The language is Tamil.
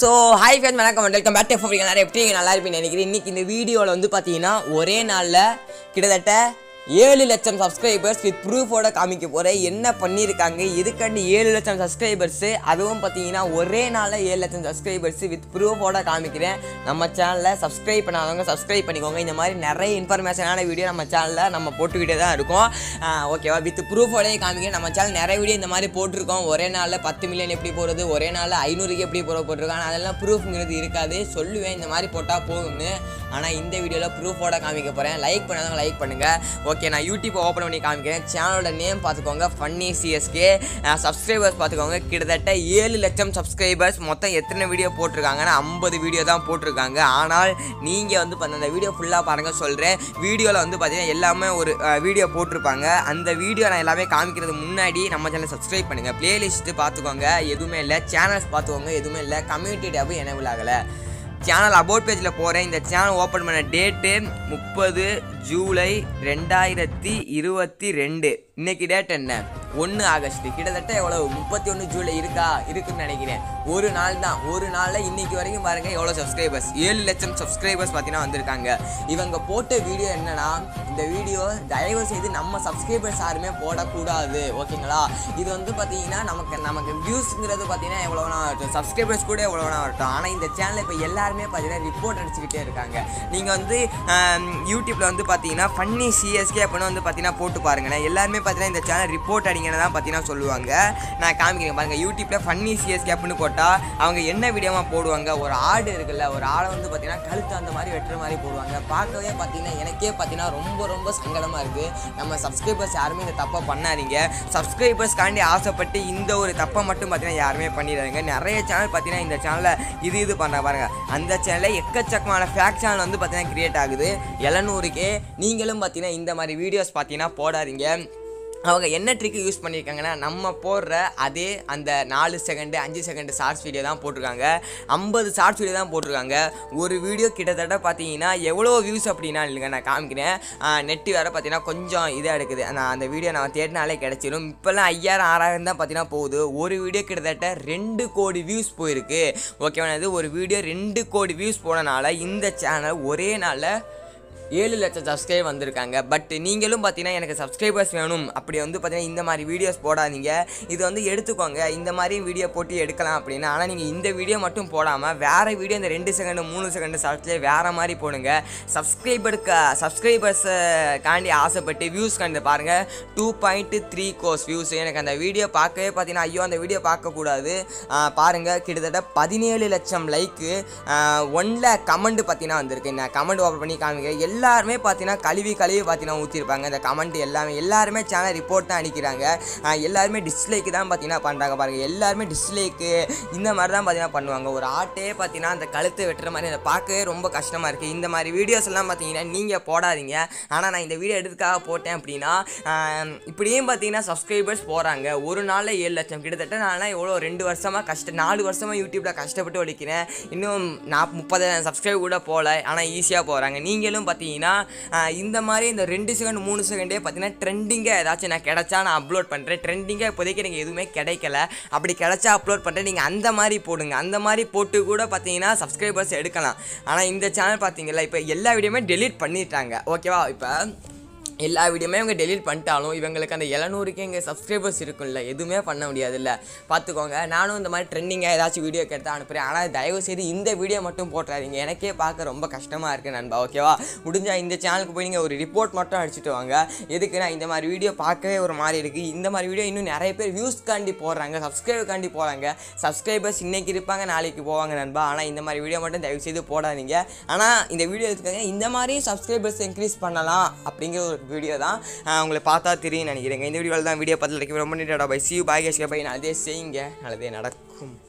ஸோ ஹாய் ஃப்ரெண்ட் வணக்கம் வெல்கம் பேக் டு ஃபோர் எல்லாரும் எப்படி இருக்கீங்க? நல்லா இருப்பீங்க நினைக்கிறேன் இன்னைக்கு இந்த வீடியோவில் வந்து பார்த்தீங்கன்னா ஒரே நாளில் கிட்டத்தட்ட ஏழு லட்சம் சப்ஸ்கிரைபர்ஸ் வித் ப்ரூஃபோட காமிக்க போகிறேன் என்ன பண்ணியிருக்காங்க இதுக்காண்டி ஏழு லட்சம் சப்ஸ்கிரைபர்ஸு அதுவும் பார்த்தீங்கன்னா ஒரே நாளில் ஏழு லட்சம் சப்ஸ்கிரைபர்ஸ் வித் ப்ரூஃபோட காமிக்கிறேன் நம்ம சேனலில் சப்ஸ்கிரைப் பண்ணாதவங்க சப்ஸ்கிரைப் பண்ணிக்கோங்க இந்த மாதிரி நிறைய இன்ஃபர்மேஷனான வீடியோ நம்ம சேனலில் நம்ம போட்டுக்கிட்டே தான் இருக்கோம் ஓகேவா வித் ப்ரூஃபோடய காமிக்கிறேன் நம்ம சேனல் நிறைய வீடியோ இந்த மாதிரி போட்டிருக்கோம் ஒரே நாளில் பத்து மில்லியன் எப்படி போகிறது ஒரே நாளில் ஐநூறுக்கு எப்படி போகிற போட்டிருக்கோம் ஆனால் அதெல்லாம் ப்ரூஃப்ங்கிறது இருக்காது சொல்லுவேன் இந்த மாதிரி போட்டால் போகும்னு ஆனால் இந்த வீடியோவில் ப்ரூஃபோட காமிக்க போகிறேன் லைக் பண்ணாதவங்க லைக் பண்ணுங்கள் ஓகே நான் யூடியூப் ஓப்பன் பண்ணி காமிக்கிறேன் சேனலோட நேம் பார்த்துக்கோங்க ஃபன்னி சிஎஸ்கே சப்ஸ்கிரைபர்ஸ் பார்த்துக்கோங்க கிட்டத்தட்ட ஏழு லட்சம் சப்ஸ்கிரைபர்ஸ் மொத்தம் எத்தனை வீடியோ போட்டிருக்காங்கன்னா ஐம்பது வீடியோ தான் போட்டிருக்காங்க ஆனால் நீங்கள் வந்து பார்த்து அந்த வீடியோ ஃபுல்லாக பாருங்கள் சொல்கிறேன் வீடியோவில் வந்து பார்த்தீங்கன்னா எல்லாமே ஒரு வீடியோ போட்டிருப்பாங்க அந்த வீடியோ நான் எல்லாமே காமிக்கிறது முன்னாடி நம்ம சேனலை சப்ஸ்கிரைப் பண்ணுங்கள் பிளேலிஸ்ட்டு பார்த்துக்கோங்க எதுவுமே இல்லை சேனல்ஸ் பார்த்துக்கோங்க எதுவுமே இல்லை கம்யூனிட்டி டேபும் எனபிள் ஆகலை சேனல் அபவுட் பேஜில் போகிறேன் இந்த சேனல் ஓப்பன் பண்ண டேட்டு முப்பது ஜூலை ரெண்டாயிரத்தி இருபத்தி ரெண்டு இன்னைக்கு டேட் என்ன ஒன்று ஆகஸ்ட் கிட்டத்தட்ட எவ்வளோ முப்பத்தி ஒன்று ஜூலை இருக்கா இருக்குன்னு நினைக்கிறேன் ஒரு நாள் தான் ஒரு நாளில் இன்னைக்கு வரைக்கும் பாருங்க எவ்வளோ சப்ஸ்கிரைபர்ஸ் ஏழு லட்சம் சப்ஸ்கிரைபர்ஸ் பார்த்தீங்கன்னா வந்திருக்காங்க இவங்க போட்ட வீடியோ என்னன்னா இந்த வீடியோ தயவு செய்து நம்ம சப்ஸ்கிரைபர்ஸ் யாருமே போடக்கூடாது ஓகேங்களா இது வந்து பார்த்தீங்கன்னா நமக்கு நமக்கு வியூஸ்ங்கிறது பார்த்தீங்கன்னா எவ்வளோனா வரட்டும் சப்ஸ்கிரைபர்ஸ் கூட எவ்வளோனா வரட்டும் ஆனால் இந்த சேனலில் இப்போ எல்லாருமே பார்த்தீங்கன்னா ரிப்போர்ட் அடிச்சுக்கிட்டே இருக்காங்க நீங்கள் வந்து ஆம், யூடியூப்ல வந்து பார்த்தீங்கன்னா ஃபன்னி சிஎஸ்கே அப்படின்னு வந்து பார்த்தீங்கன்னா போட்டு பாருங்களேன் எல்லாருமே பார்த்தீங்கன்னா இந்த சேனல் ரிப்போர்ட் அடிங்கன்னு தான் பார்த்தீங்கன்னா சொல்லுவாங்க நான் காமிக்கிறேன் பாருங்க யூடியூப்ல ஃபன்னி சிஎஸ்கே அப்படின்னு போட்டால் அவங்க என்ன வீடியோமா போடுவாங்க ஒரு ஆடு இருக்குல்ல ஒரு ஆடை வந்து பார்த்தீங்கன்னா கழுத்து அந்த மாதிரி வெட்டுற மாதிரி போடுவாங்க பார்க்கவே பார்த்தீங்கன்னா எனக்கே பார்த்தீங்கன்னா ரொம்ப ரொம்ப சங்கடமாக இருக்குது நம்ம சப்ஸ்கிரைபர்ஸ் யாருமே இந்த தப்பை பண்ணாதீங்க சப்ஸ்கிரைபர்ஸ்காண்டி ஆசைப்பட்டு இந்த ஒரு தப்பை மட்டும் பார்த்தீங்கன்னா யாருமே பண்ணிடாதீங்க நிறைய சேனல் பார்த்தீங்கன்னா இந்த சேனலில் இது இது பண்ண பாருங்க அந்த சேனலில் எக்கச்சக்கமான ஃபேக் சேனல் வந்து பார்த்தீங்கன்னா கிரியேட் ஆகுது எழுநூறுக்கே நீங்களும் பார்த்தீங்கன்னா இந்த மாதிரி வீடியோஸ் பார்த்தீங்கன்னா போடாதீங்க அவங்க என்ன ட்ரிக்கு யூஸ் பண்ணியிருக்காங்கன்னா நம்ம போடுற அதே அந்த நாலு செகண்டு அஞ்சு செகண்டு ஷார்ட்ஸ் வீடியோ தான் போட்டிருக்காங்க ஐம்பது ஷார்ட்ஸ் வீடியோ தான் போட்டிருக்காங்க ஒரு வீடியோ கிட்டத்தட்ட பார்த்தீங்கன்னா எவ்வளோ வியூஸ் அப்படின்னா இல்லைங்க நான் காமிக்கிறேன் நெட்டு வேறு பார்த்தீங்கன்னா கொஞ்சம் இதாக இருக்குது நான் அந்த வீடியோ நான் தேடினாலே கிடச்சிடும் இப்போல்லாம் ஐயாயிரம் ஆறாயிரம் தான் பார்த்தீங்கன்னா போகுது ஒரு வீடியோ கிட்டத்தட்ட ரெண்டு கோடி வியூஸ் போயிருக்கு ஓகேவா இது ஒரு வீடியோ ரெண்டு கோடி வியூஸ் போனனால இந்த சேனல் ஒரே நாளில் ஏழு லட்சம் சப்ஸ்கிரைப் வந்திருக்காங்க பட் நீங்களும் பார்த்தீங்கன்னா எனக்கு சப்ஸ்கிரைபர்ஸ் வேணும் அப்படி வந்து பார்த்தீங்கன்னா இந்த மாதிரி வீடியோஸ் போடாதீங்க இது வந்து எடுத்துக்கோங்க இந்த மாதிரி வீடியோ போட்டு எடுக்கலாம் அப்படின்னு ஆனால் நீங்கள் இந்த வீடியோ மட்டும் போடாமல் வேறு வீடியோ இந்த ரெண்டு செகண்டு மூணு செகண்டு ஷார்ட்ஸ்லேயே வேறு மாதிரி போடுங்க சப்ஸ்கிரைபருக்கு சப்ஸ்கிரைபர்ஸை காண்டி ஆசைப்பட்டு வியூஸ் கண்டு பாருங்கள் two point three crores views எனக்கு அந்த வீடியோ பார்க்கவே பார்த்தீங்கன்னா ஐயோ அந்த வீடியோ பார்க்கக்கூடாது பாருங்கள் கிட்டத்தட்ட பதினேழு லட்சம் லைக்கு ஒன் லேக் கமெண்ட் பார்த்தீங்கன்னா வந்திருக்கு நான் கமெண்ட் ஓப்பன் பண்ணி காமிக்கிறேன் எல்லாருமே பார்த்தீங்கன்னா கழுவி கழுவி பார்த்தீங்கன்னா ஊற்றிருப்பாங்க இந்த கமெண்ட் எல்லாமே எல்லாருமே சேனல் ரிப்போர்ட் தான் அடிக்கிறாங்க ஆஹ் எல்லாருமே டிஸ்லைக்கு தான் பார்த்தீங்கன்னா பண்ணுறாங்க பாருங்கள் எல்லாருமே டிஸ்லைக்கு இந்த மாதிரி தான் பார்த்தீங்கன்னா பண்ணுவாங்க ஒரு ஆட்டே பார்த்தீங்கன்னா அந்த கழுத்தை வெட்டுற மாதிரி அதை பார்க்கவே ரொம்ப கஷ்டமாக இருக்குது இந்த மாதிரி வீடியோஸ் எல்லாம் பார்த்தீங்கன்னா நீங்கள் போடாதீங்க ஆனால் நான் இந்த வீடியோ எடுத்துக்காக போட்டேன் அப்படின்னா ஆஹ் இப்படியும் பார்த்தீங்கன்னா சப்ஸ்கிரைபர்ஸ் போகிறாங்க ஒரு நாளில் ஏழு லட்சம் கிட்டத்தட்ட நான் எவ்வளோ ரெண்டு வருஷமாக கஷ்ட நாலு வருஷமாக யூடியூப்பில் கஷ்டப்பட்டு ஒழிக்கிறேன் இன்னும் நான் முப்பதாயிரம் சப்ஸ்கிரைப் கூட போகல ஆனால் ஈஸியாக போகிறாங்க நீங்களும் பார்த்தீங்கன்னா ஆஹ் இந்த மாதிரி இந்த ரெண்டு செகண்ட் மூணு செகண்டே பார்த்தீங்கன்னா ட்ரெண்டிங்காக ஏதாச்சும் நான் கிடைச்சா நான் அப்லோட் பண்ணுறேன் ட்ரெண்டிங்காக இப்போதைக்கு எனக்கு எதுவுமே கிடைக்கல அப்படி கிடைச்சா அப்லோட் பண்ணுறேன் நீங்கள் அந்த மாதிரி போடுங்க அந்த மாதிரி போட்டு கூட பார்த்தீங்கன்னா சப்ஸ்கிரைபர்ஸ் எடுக்கலாம் ஆனால் இந்த சேனல் பார்த்தீங்களா இப்போ எல்லா வீடியோமே டெலீட் பண்ணிட்டாங்க ஓகேவா இப்போ எல்லா வீடியோமே இவங்க டெலீட் பண்ணிட்டாலும் இவங்களுக்கு அந்த எழுநூறுக்கு எங்கள் சப்ஸ்கிரைபர்ஸ் இருக்கும்ல எதுவுமே பண்ண முடியாதுல்ல பார்த்துக்கோங்க நானும் இந்த மாதிரி ட்ரெண்டிங்காக ஏதாச்சும் வீடியோ எடுத்து அனுப்புகிறேன் ஆனால் தயவு செய்து இந்த வீடியோ மட்டும் போட்டுறாதீங்க எனக்கே பார்க்க ரொம்ப கஷ்டமாக இருக்குது நண்பா ஓகேவா முடிஞ்சால் இந்த சேனலுக்கு போய் நீங்கள் ஒரு ரிப்போர்ட் மட்டும் அடிச்சுட்டு வாங்க எதுக்குன்னா இந்த மாதிரி வீடியோ பார்க்கவே ஒரு மாதிரி இருக்குது இந்த மாதிரி வீடியோ இன்னும் நிறைய பேர் வியூஸ்க்காண்டி போடுறாங்க சப்ஸ்கிரைபர்காண்டி போகிறாங்க சப்ஸ்கிரைபர்ஸ் இன்னைக்கு இருப்பாங்க நாளைக்கு போவாங்க நண்பா ஆனால் இந்த மாதிரி வீடியோ மட்டும் தயவு செய்து போடாதீங்க ஆனால் இந்த வீடியோ எடுத்துக்கோங்க இந்த மாதிரி சப்ஸ்கிரைபர்ஸ் இன்க்ரீஸ் பண்ணலாம் அப்படிங்கிற ஒரு வீடியோ தான் ஆஹ் உங்களை பார்த்தா தெரியும் நினைக்கிறேங்க இந்த வீடியோவில் தான் வீடியோ பார்த்து ரொம்ப நீட்டாக பை சி பாய் கேஷ் பை நல்லதே செய்யுங்க நல்லதே நடக்கும்